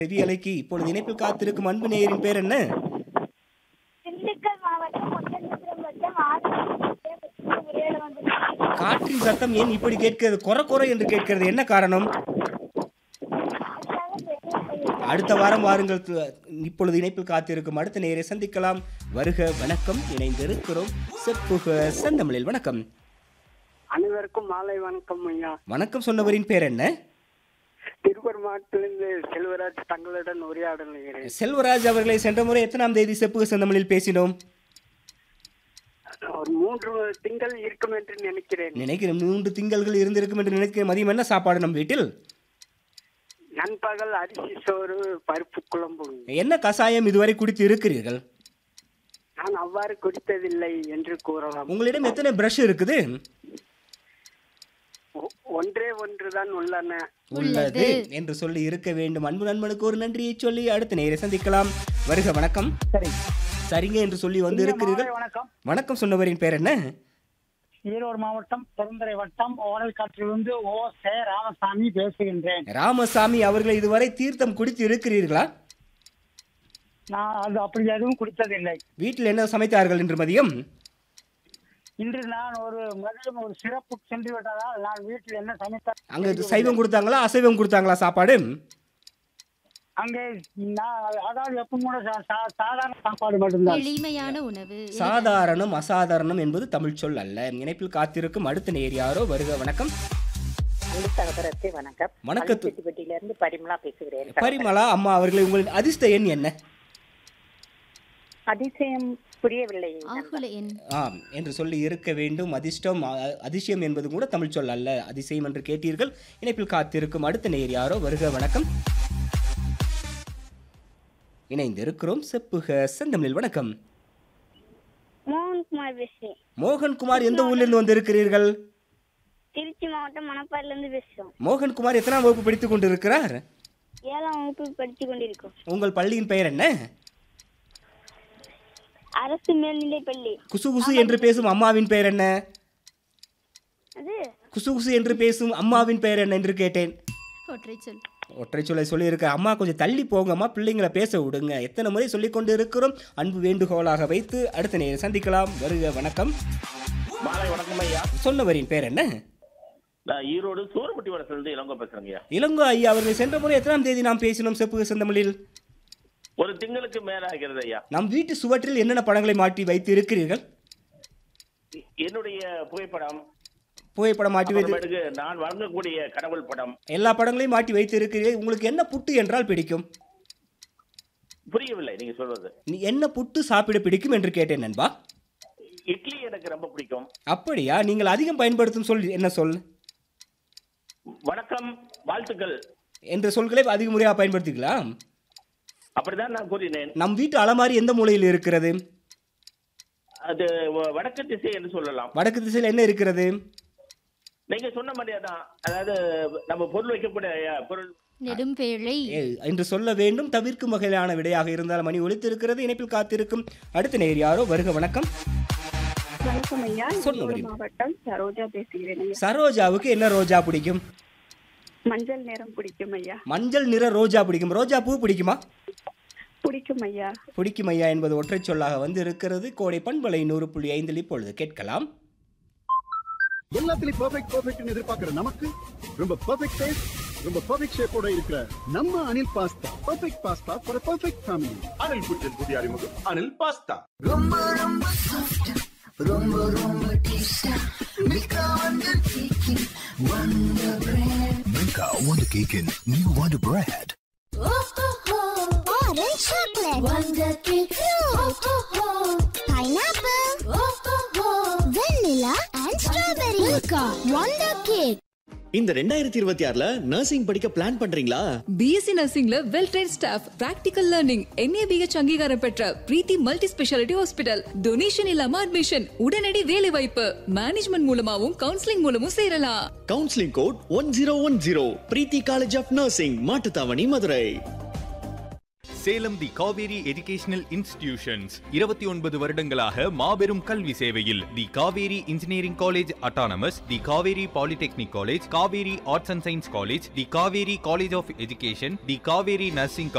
செவியலைக்கு இப்பொழுது இணைப்பில் காத்திருக்கும் அன்பு நேயரின் பேர் என்ன திண்டுக்கல் மாவட்டம் ஒட்டன்சத்திரம் வட்டம் ஆசிரியர் உரையாட வந்திருக்கிறேன் காற்றின் சத்தம் ஏன் இப்படி கேட்கிறது கொர கொர என்று கேட்கிறது என்ன காரணம் அதுக்காக பெற்றோர் செய்ய அடுத்த வாரம் வாருங்கள் து- இப்பொழுது இணைப்பில் காத்திருக்கும் அடுத்த நேரை சந்திக்கலாம் வருக வணக்கம் இணைந்திருக்கிறோம் செப்புக செந்தமிழில் வணக்கம் அனைவருக்கும் மாலை வணக்கம் ஐயா வணக்கம் சொன்னவரின் பேர் என்ன திருப்பூர் மாவட்டத்திலிருந்து செல்வராஜ் தங்களுடன் உரையாடுகிறேன் செல்வராஜ் அவர்களை சென்ற முறை எத்தனாம் தேதி செப்புக செந்தமிழில் பேசினோம் ஒரு மூன்று திங்கள் இருக்கும் என்று நினைக்கிறேன் நினைக்கிறேன் மூன்று திங்கள்கள் இருந்திருக்கும் என்று நினைக்கிறேன் மதியம் என்ன சாப்பாடு நம் வீட்டில் நண்பகல் அரிசி சோறு பருப்பு குழம்பு என்ன கசாயம் இதுவரை குடித்து இருக்கிறீர்கள் நான் அவ்வாறு குடித்ததில்லை என்று கூறலாம் உங்களிடம் எத்தனை பிரஷ் இருக்குது ஒ- ஒன்றே ஒன்றுதான் உள்ளன உள்ளது என்று சொல்லி இருக்க வேண்டும் அன்பு நண்பனுக்கு ஒரு நன்றியை சொல்லி அடுத்த நேரை சந்திக்கலாம் வருக வணக்கம் சரி சரிங்க என்று சொல்லி வந்து இருக்கிறீர்கள் வணக்கம் வணக்கம் சொன்னவரின் பேர் என்ன ஈரோடு மாவட்டம் பெருந்துறை வட்டம் ஓடல் காற்றிலிருந்து ஓ சே ராமசாமி பேசுகின்றேன் ராமசாமி அவர்கள் இதுவரை தீர்த்தம் குடித்து இருக்கிறீர்களா நான் அது அப்படி எதுவும் குடித்ததில்லை வீட்டில் என்ன சமைத்தார்கள் என்று மதியம் இன்று நான் ஒரு மதியம் ஒரு சிறப்பு சென்று விட்டதால் நான் வீட்டில் என்ன சமைத்த அங்க சைவம் கொடுத்தாங்களா அசைவம் கொடுத்தாங்களா சாப்பாடு அங்கே நான் அதாவது எப்பவும் கூட சா- சா- சாதாரண சாப்பாடு மட்டும்தான் எளிமையான உணவு சாதாரணம் அசாதாரணம் என்பது தமிழ் சொல் அல்ல இணைப்பில் காத்திருக்கும் அடுத்த நேர் யாரோ வருக வணக்கம் முழு சகோதரத்தை வணக்கம் வணக்கத்து- பள்ளிப்பட்டியில இருந்து பரிமளா பேசுகிறேன் பரிமளா அம்மா அவர்களை உங்களின் அதிர்ஷ்ட எண் என்ன அதிசயம் புரியவில்லை ஆகுல எண் ஆம் என்று சொல்லி இருக்க வேண்டும் அதிர்ஷ்டம் அ- அதிசயம் என்பது கூட தமிழ் சொல் அல்ல அதிசயம் என்று கேட்டீர்கள் இணைப்பில் காத்திருக்கும் அடுத்த நேர் யாரோ வருக வணக்கம் இணைந்திருக்கிறோம் செப்புக செந்தமிழில் வணக்கம் மோகன்குமார் பேசுறேன் மோகன்குமார் எந்த ஊரிலிருந்து வந்திருக்கிறீர்கள் திருச்சி மாவட்டம் மணப்பாறையில இருந்து பேசுறோம் மோகன்குமார் எத்தனாம் வகுப்பு படித்துக் கொண்டிருக்கிறார் ஏழாம் வகுப்பு படித்து கொண்டிருக்கோம் உங்கள் பள்ளியின் பெயர் என்ன அரசு மேல்நிலைப் பள்ளி குசு குசு என்று பேசும் அம்மாவின் பெயர் என்ன அது குசு குசு என்று பேசும் அம்மாவின் பெயர் என்ன என்று கேட்டேன் ஒற்றை சொல் ஒற்றை சொல்லை சொல்லியிருக்க அம்மா கொஞ்சம் தள்ளி போங்கம்மா பிள்ளைங்களை பேச விடுங்க எத்தனை முறை சொல்லிக் கொண்டு இருக்கிறோம் அன்பு வேண்டுகோளாக வைத்து அடுத்த நேரம் சந்திக்கலாம் வருக வணக்கம் மாலை வணக்கம் ஐயா சொன்னவரின் பேர் என்ன நான் ஈரோடு சூரப்பட்டி வடத்திலிருந்து இளங்கோ பேசுறேங்க ஐயா இளங்கோ ஐயா அவர்கள் சென்ற முறை எத்தனாம் தேதி நாம் பேசினோம் செப்புக செந்தமிழில் ஒரு திங்களுக்கு மேல ஆகிறது ஐயா நம் வீட்டு சுவற்றில் என்னென்ன படங்களை மாட்டி வைத்து இருக்கிறீர்கள் என்னுடைய புகைப்படம் புகைப்படம் மாட்டி வைத்து அப்புறமேட்டுக்கு நான் வழங்கக்கூடிய கடவுள் படம் எல்லா படங்களையும் மாட்டி வைத்து இருக்கிறீர்கள் உங்களுக்கு என்ன புட்டு என்றால் பிடிக்கும் புரியவில்லை நீங்க சொல்றது நீ என்ன புட்டு சாப்பிட பிடிக்கும் என்று கேட்டேன் நண்பா இட்லி எனக்கு ரொம்ப பிடிக்கும் அப்படியா நீங்கள் அதிகம் பயன்படுத்தும் சொல் என்ன சொல் வணக்கம் வாழ்த்துக்கள் என்ற சொல்களை அதிக முறையாக பயன்படுத்திக்கலாம் அப்படிதான் நான் கூறினேன் நம் வீட்டு அலமாரி எந்த மூலையில் இருக்கிறது அது வ- வடக்கு திசை என்று சொல்லலாம் வடக்கு திசையில் என்ன இருக்கிறது நீங்க சொன்ன மாதிரியே தான் அதாவது நம்ம பொருள் வைக்கக்கூடிய ஐயா, பொருள் நெடும்பேழை ஏ, என்று சொல்ல வேண்டும் தவிர்க்கும் வகையிலான விடையாக இருந்தால் மணி ஒலித்திருக்கிறது இணைப்பில் காத்திருக்கும் அடுத்த நேர் யாரோ வருக வணக்கம் வணக்கம் ஐயா சொல்லுங்க ஈரோடு வரிமா. மாவட்டம் சரோஜா பேசுகிறேன் ஐயா சரோஜாவுக்கு என்ன ரோஜா பிடிக்கும் மஞ்சள் நிறம் பிடிக்கும் ஐயா மஞ்சள் நிற ரோஜா பிடிக்கும் ரோஜா பூ பிடிக்குமா பிடிக்கும் ஐயா பிடிக்கும் ஐயா என்பது ஒற்றைச் சொல்லாக வந்து இருக்கிறது கோடை பண்பலை நூறு புள்ளி ஐந்தில் இப்பொழுது கேட்கலாம் எல்லாத்துலயும் பெர்ஃபெக்ட் பெர்ஃபெக்ட்னு எதிர்பார்க்கிற நமக்கு ரொம்ப பெர்ஃபெக்ட் டேஸ்ட் ரொம்ப பெர்ஃபெக்ட் ஷேப்போட இருக்கிற நம்ம Anil pasta perfect pasta for perfect family Anil புற்றின் புதிய அறிமுகம் Anil pasta Milka Wonder Cake in New Wonder Bread. Orange chocolate. Wonder cake. Fruit. Pineapple. Vanilla and strawberry. Milka. Wonder cake. இந்த ரெண்டாயிரத்தி இருபத்தி ஆறுல நர்சிங் படிக்க பிளான் பண்றீங்களா பிஎஸ்சி நர்சிங்ல well train staff practical learning NABH அங்கீகாரம் பெற்ற Preethi multi speciality hospital donation இல்லாம அட்மிஷன் உடனடி வேலை வாய்ப்பு மேனேஜ்மெண்ட் மூலமாவும் கவுன்சிலிங் மூலமும் சேரலாம் counselling code one zero one zero Preethi college of nursing Mattuthavani Madurai Salem the Kaveri educational institutions இருபத்தி ஒன்பது வருடங்களாக மாபெரும் கல்வி சேவையில் the Kaveri engineering college autonomous the Kaveri polytechnic college Kaveri arts and science college the Kaveri college of education the Kaveri nursing